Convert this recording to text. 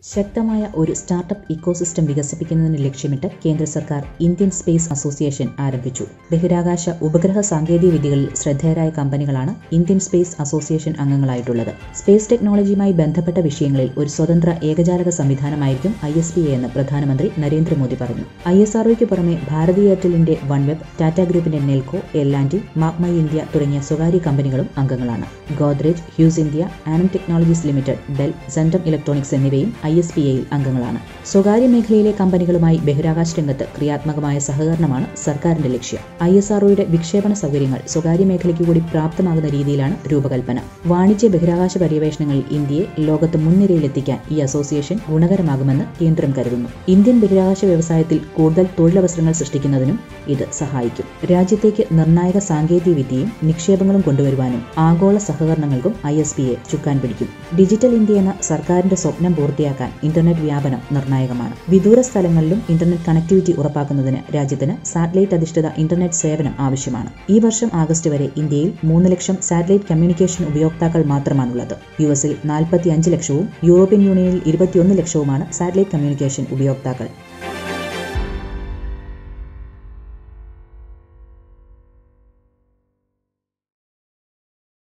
ശക്തമായ ഒരു startup ecosystem വികസിപ്പിക്കുന്നതിന് ലക്ഷ്യമിട്ട് കേന്ദ്ര സർക്കാർ ഇന്ത്യൻ സ്പേസ് അസോസിയേഷൻ ആരംഭിച്ചു ബഹിരാകാശ ഉപഗ്രഹ സാങ്കേതിക വിദ്യകളിൽ ശ്രദ്ധേയരായ കമ്പനികളാണ് ഇന്ത്യൻ സ്പേസ് അസോസിയേഷൻ അംഗങ്ങളായിട്ടുള്ളത് സ്പേസ് ടെക്നോളജിയുമായി ബന്ധപ്പെട്ട വിഷയങ്ങളിൽ ഒരു സ്വതന്ത്ര ഏകജാലക സംവിധാനമായിരിക്കും ഐ എസ് പി എന്ന് പ്രധാനമന്ത്രി നരേന്ദ്രമോദി പറഞ്ഞു ഐ എസ് ആർഒയ്ക്ക് പുറമെ ഭാരതി എയർടെലിന്റെ വൺവെബ് ടാറ്റ ഗ്രൂപ്പിന്റെ നെൽകോ എല്ലാൻഡി മാഗ്മൈ ഇന്ത്യ തുടങ്ങിയ സ്വകാര്യ കമ്പനികളും അംഗങ്ങളാണ് ഗോദ്രേജ് ഹ്യൂസ് ഇന്ത്യ ആനം technologies limited Dell Centum electronics എന്നിവയും ഐ എസ് പി എയിൽ അംഗങ്ങളാണ് സ്വകാര്യ മേഖലയിലെ കമ്പനികളുമായി ബഹിരാകാശ രംഗത്ത് ക്രിയാത്മകമായ സഹകരണമാണ് സർക്കാരിന്റെ ലക്ഷ്യം ഐ എസ് ആർഒയുടെ വിക്ഷേപണ സൗകര്യങ്ങൾ സ്വകാര്യ മേഖലയ്ക്ക് കൂടി പ്രാപ്തമാകുന്ന രീതിയിലാണ് രൂപകൽപ്പന വാണിജ്യ ബഹിരാകാശ പര്യവേഷണങ്ങളിൽ ഇന്ത്യയെ ലോകത്ത് മുൻനിരയിലെത്തിക്കാൻ ഈ അസോസിയേഷൻ ഗുണകരമാകുമെന്ന് കേന്ദ്രം കരുതുന്നു ഇന്ത്യൻ ബഹിരാകാശ വ്യവസായത്തിൽ കൂടുതൽ തൊഴിലവസരങ്ങൾ സൃഷ്ടിക്കുന്നതിനും ഇത് സഹായിക്കും രാജ്യത്തേക്ക് നിർണായക സാങ്കേതിക വിദ്യയും നിക്ഷേപങ്ങളും കൊണ്ടുവരുവാനും ആഗോള സഹകരണങ്ങൾക്കും ഐ എസ് പി എ ചുക്കാൻ പിടിക്കും ഡിജിറ്റൽ ഇന്ത്യ എന്ന സർക്കാരിന്റെ സ്വപ്നം പൂർത്തിയാക്കാൻ ഇന്റർനെറ്റ് വ്യാപനം നിർണായകമാണ് വിദൂര സ്ഥലങ്ങളിലും ഇന്റർനെറ്റ് കണക്ടിവിറ്റി ഉറപ്പാക്കുന്നതിന് രാജ്യത്തിന് സാറ്റലൈറ്റ് അധിഷ്ഠിത ഇന്റർനെറ്റ് സേവനം ആവശ്യമാണ് ഈ വർഷം ആഗസ്റ്റ് വരെ ഇന്ത്യയിൽ മൂന്ന് ലക്ഷം സാറ്റലൈറ്റ് കമ്മ്യൂണിക്കേഷൻ ഉപയോക്താക്കൾ മാത്രമാണുള്ളത് യു എസിൽ നാൽപ്പത്തി അഞ്ച് ലക്ഷവും യൂറോപ്യൻ യൂണിയനിൽ ഇരുപത്തിയൊന്ന് ലക്ഷവുമാണ് സാറ്റലൈറ്റ് കമ്മ്യൂണിക്കേഷൻ ഉപയോക്താക്കൾ